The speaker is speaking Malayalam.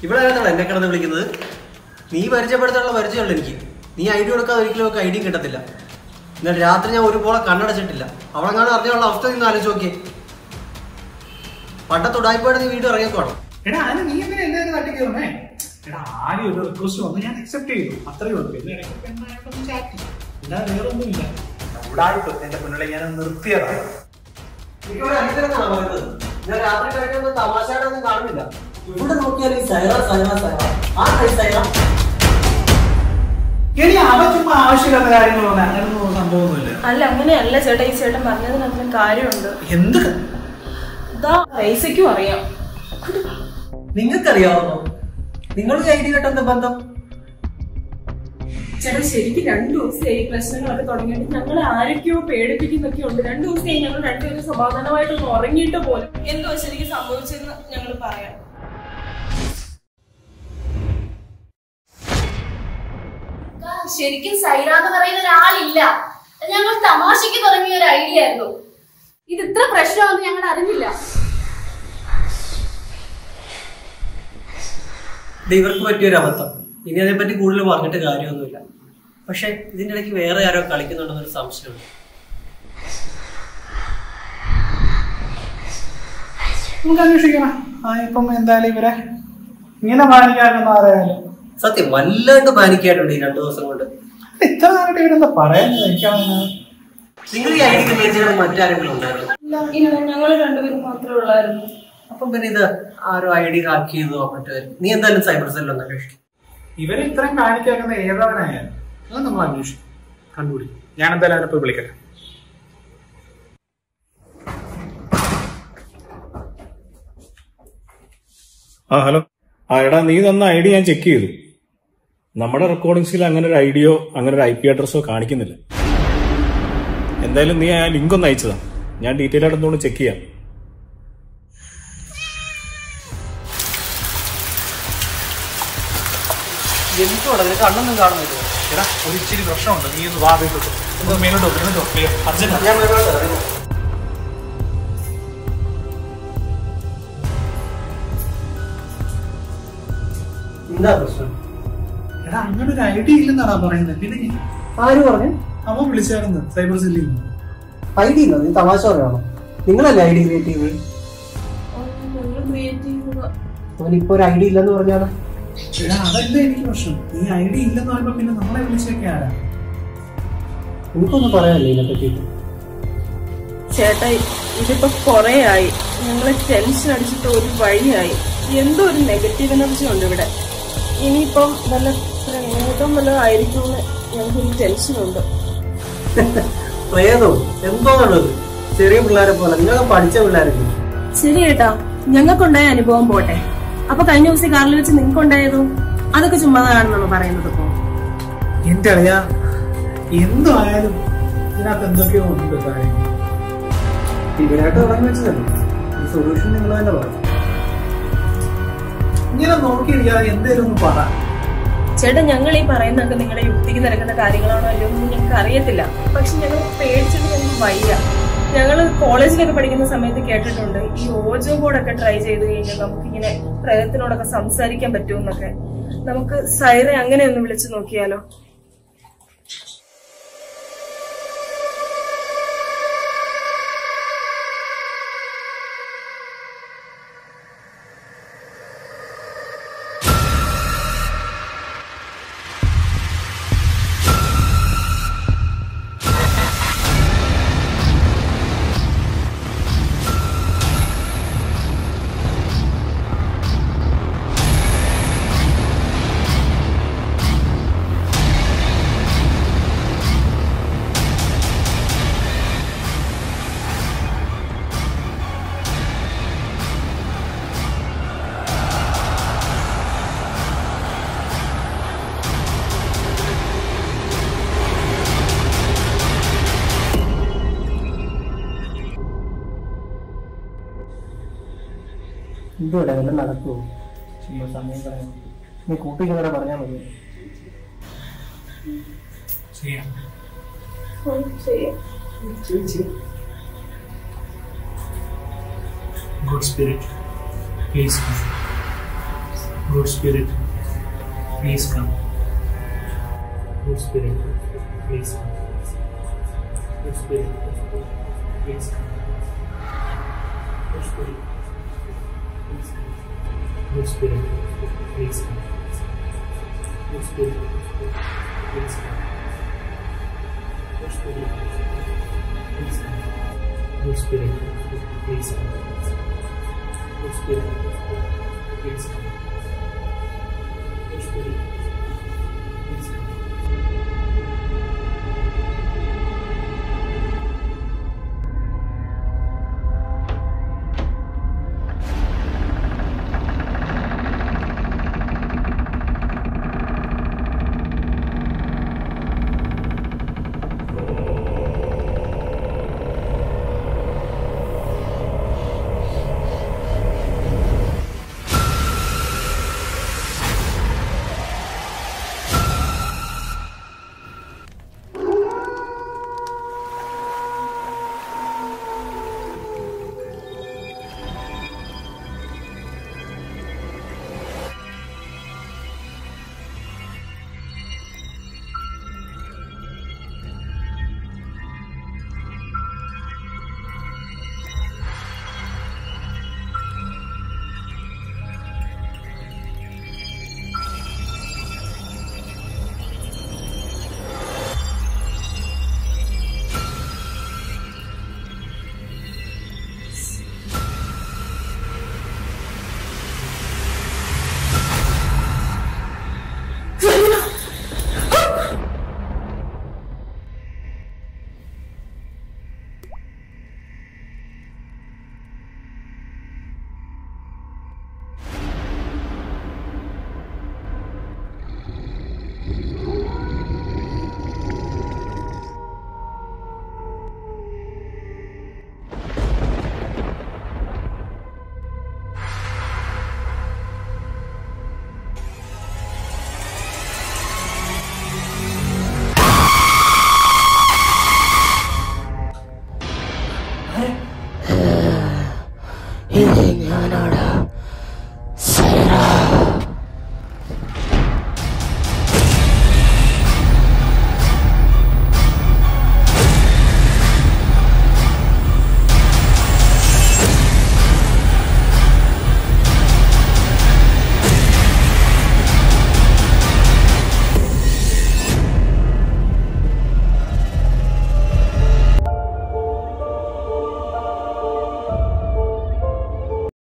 ഇവിടെ ആയിരുന്നോ എന്നെ കിടന്ന് വിളിക്കുന്നത് നീ പരിചയപ്പെടുത്താനുള്ള പരിചയമുള്ളൂ എനിക്ക് നീ ഐ ഡി കൊടുക്കാതെ ഒരിക്കലും ഒക്കെ ഐ ഡിയും കിട്ടത്തില്ല എന്നിട്ട് രാത്രി ഞാൻ ഒരു പോളെ കണ്ണടച്ചിട്ടില്ല അവളെങ്ങാനും അറിഞ്ഞുള്ള അവസ്ഥ നിന്ന് ആലോചിച്ച് നോക്കിയേ പണ്ടത്തെ ഉടായ്പാട് നീ വീട് ഇറങ്ങിക്കോണം എടാ അതിന് നീ എന്തിനാ എന്നെ തട്ടി കയറുന്നേ എടാ ആദ്യം ഒരു റിക്വസ്റ്റ് വന്നു ഞാൻ അക്സെപ്റ്റ് ചെയ്തു അത്രയേ ഉള്ളൂ പിന്നെ ഇടയ്ക്ക് പെണ്ണായിട്ടൊന്ന് ചാറ്റ് ചെയ്തു അല്ലാതെ വേറെ ഒന്നുമില്ല ഉടായ്പ എന്റെ പെണ്ണുകളെ ഞാൻ നിർത്തിയതാണ് എനിക്കിവിടെ അനിതരനാണ് പറയുന്നത് ഞാൻ രാത്രി കഴിക്കുന്നത് തമാശയായിട്ടൊന്നും കാണുന്നില്ല ഇവിടെ നോക്കിയാൽ ഈ സൈറ സൈറ സൈറ ആ കൈ സൈറ എടി അവ ചുമ്മാ ആവശ്യമില്ലാത്ത കാര്യങ്ങളൊന്നും അങ്ങനൊന്നും സംഭവമൊന്നുമില്ല അല്ല അങ്ങനെയല്ല ചേട്ടാ ഈ ചേട്ടൻ പറഞ്ഞതിനകത്ത് കാര്യമുണ്ട് എന്ത് ഇതാ പൈസയ്ക്കും അറിയാം നിങ്ങൾക്കറിയാവുന്നോ നിങ്ങൾ ഐ ഡി കേട്ടെന്താ ബന്ധം ചേട്ടാ ശരിക്കും രണ്ടു ദിവസമായി ഈ പ്രശ്നങ്ങളൊക്കെ തുടങ്ങിയിട്ട് ഞങ്ങൾ ആരൊക്കെയോ പേടിപ്പിക്കുന്നൊക്കെ ഉണ്ട് രണ്ടു ദിവസമായി ഞങ്ങൾ രണ്ടുപേരും സമാധാനമായിട്ടൊന്ന് ഉറങ്ങിയിട്ട് പോലും എന്തോ ശരിക്കും സംഭവിച്ചെന്ന് ഞങ്ങൾ പറയാം ശരിക്കും സൈറ എന്ന് പറയുന്ന ഒരാളില്ല അത് ഞങ്ങൾ തമാശക്ക് തുടങ്ങിയ ഒരു ഐഡിയ ആയിരുന്നു ഇത് ഇത്ര പ്രശ്നമാണെന്ന് ഞങ്ങൾ അറിഞ്ഞില്ല ഇത് ഇവർക്ക് പറ്റിയൊരു അബദ്ധം ഇനി അതിനെപ്പറ്റി കൂടുതൽ പറഞ്ഞിട്ട് കാര്യമൊന്നുമില്ല പക്ഷെ ഇതിന്റെ ഇടയ്ക്ക് വേറെ ആരോ കളിക്കുന്നുണ്ടെന്നൊരു സംശയമുണ്ട് നമുക്ക് അന്വേഷിക്കണം ആ ഇപ്പം എന്തായാലും ഇവരെ ഇങ്ങനെ മാനിക്കാക്കുന്ന അറിയാലോ സത്യം വല്ലാണ്ട് പാനിക്കായിട്ടുണ്ട് ഈ രണ്ടു ദിവസം കൊണ്ട് ഇത്ര നാളായിട്ട് ഇവരെന്താ പറയുന്നത് എനിക്കാണ് നിങ്ങൾ ഈ ഐ ഡി മേടിച്ചാൽ മറ്റാരെങ്കിലും ഉണ്ടായിരുന്നു ഇല്ല ഞങ്ങൾ രണ്ടുപേരും മാത്രമേ ഉള്ളായിരുന്നു അപ്പം പിന്നെ ഇത് ആരോ ഐ ഡി ഹാക്ക് ചെയ്തോ മറ്റോ നീ എന്തായാലും സൈബർ സെല്ലൊന്ന് അന്വേഷിക്കും ഇവരെ ഇത്രയും കാണിക്കാക്കുന്ന ഏതവനായാലും അത് നമ്മൾ അന്വേഷിക്കും കണ്ടുപിടിക്കും ഞാൻ എന്തായാലും അവരെ പോയി വിളിക്കട്ടെ ആ ഹലോ ആ എടാ നീ തന്ന ഐ ഡി ഞാൻ ചെക്ക് ചെയ്തു നമ്മുടെ റെക്കോർഡിങ്സിൽ അങ്ങനെ ഒരു ഐഡിയോ അങ്ങനെ ഒരു ഐ പി അഡ്രസ്സോ കാണിക്കുന്നില്ല എന്തായാലും നീ ആ ലിങ്ക് ഒന്ന് അയച്ചതാ ഞാൻ ഡീറ്റെയിൽ ആയിട്ട് ഒന്നുകൂടി ചെക്ക് ചെയ്യാം എന്തുവാണ് നിനക്ക് കണ്ണൊന്നും കാണുന്നില്ല എടാ ഒരു ഇച്ചിരി പ്രശ്നമുണ്ട് നീ ഒന്ന് വാ വീട്ടിലോട്ട് ഒന്ന് മേലോട്ടോ മേലോട്ടോ അർജന്റ് ഞാൻ വേറെ അറിയുമോ എന്താ പ്രശ്നം എടാ അങ്ങനെ ഒരു ഐഡിയ ഇല്ലെന്നാണ് പറയുന്നത് പിന്നെ നീ- ആര് പറഞ്ഞു അവൻ വിളിച്ചായിരുന്നു സൈബർ സെല്ലിൽ നിന്ന് ഐ ഡി നീ തമാശ പറയാണോ നിങ്ങളല്ലേ ഐ ഡി ക്രിയേറ്റ് ചെയ്തത് ഞങ്ങൾ ക്രിയേറ്റ് ചെയ്തത് അവനിപ്പോ ഒരു ഐ ഡി ഇല്ലെന്ന് പറഞ്ഞാണ് എടാ അതല്ല എനിക്ക് പ്രശ്നം ഈ ഐഡിയ ഇല്ലെന്ന് പറയുമ്പോ പിന്നെ നമ്മളെ വിളിച്ചൊക്കെ ആരാ എനിക്കൊന്നും പറയാനല്ലേ ഇതിനെ പറ്റിയിട്ട് ചേട്ടാ ഇതിപ്പോ കൊറേ ആയി ഞങ്ങള് ടെൻഷൻ അടിച്ചിട്ട് ഒരു വഴിയായി എന്തോ ഒരു നെഗറ്റീവ് എനർജി ഉണ്ട് ഇവിടെ ഇനിയിപ്പം വല്ല പ്രേതം വല്ലതും ആയിരിക്കുമെന്ന് ഞങ്ങൾക്കൊരു ടെൻഷനുണ്ട് പ്രേതവും എന്തോന്നുള്ളത് ചെറിയ പിള്ളേരെ പോലെ നിങ്ങളൊക്കെ പഠിച്ച പിള്ളേരല്ലേ ശരി ഏട്ടാ ഞങ്ങൾക്കുണ്ടായ അനുഭവം പോട്ടെ അപ്പൊ കഴിഞ്ഞ ദിവസം ഈ കാറിൽ വെച്ച് നിങ്ങൾക്കുണ്ടായതോ അതൊക്കെ ചുമ്മാതാണെന്നാണ് പറയുന്നത് ഇപ്പൊ എന്റെ അറിയാ എന്തോ ആയാലും ഇതിനകത്ത് എന്തൊക്കെയോ ഉണ്ട് കാര്യങ്ങൾ ഇവരായിട്ട് തുടങ്ങി വെച്ചതല്ലേ ഈ സൊല്യൂഷൻ നിങ്ങൾ തന്നെ പറഞ്ഞു ഇങ്ങനെ നോക്കിയിരിക്കാതെ എന്തേലും ഒന്ന് പറ ചേട്ടാ ഞങ്ങൾ ഈ പറയുന്നതൊക്കെ നിങ്ങളുടെ യുക്തിക്ക് നിരക്കുന്ന കാര്യങ്ങളാണോ അല്ലയോ എന്ന് ഞങ്ങൾക്ക് അറിയത്തില്ല പക്ഷെ ഞങ്ങൾ പേടിച്ചിട്ട് ഞങ്ങൾക്ക് വയ്യ ഞങ്ങൾ കോളേജിലൊക്കെ പഠിക്കുന്ന സമയത്ത് കേട്ടിട്ടുണ്ട് ഈ ഓജോ ബോർഡൊക്കെ ട്രൈ ചെയ്ത് കഴിഞ്ഞാൽ നമുക്കിങ്ങനെ പ്രേതത്തിനോടൊക്കെ സംസാരിക്കാൻ പറ്റുമെന്നൊക്കെ നമുക്ക് സൈറ അങ്ങനെ ഒന്ന് വിളിച്ചു നോക്കിയാലോ എന്തുവിടെ വല്ലതും നടക്കുമോ ചുമ്മാ സമയം പറയാൻ നീ കൂട്ടിക്ക് വരെ പറഞ്ഞാൽ മതി ചെയ്യാം good spirit please Good Spirit, please come. Good Spirit, please come. Good Spirit, please come. Good Spirit, please come. Good Spirit, please come. Good Spirit, please come. Good Spirit, please come. Good Spirit, please come. Good Spirit, please come. Good Spirit,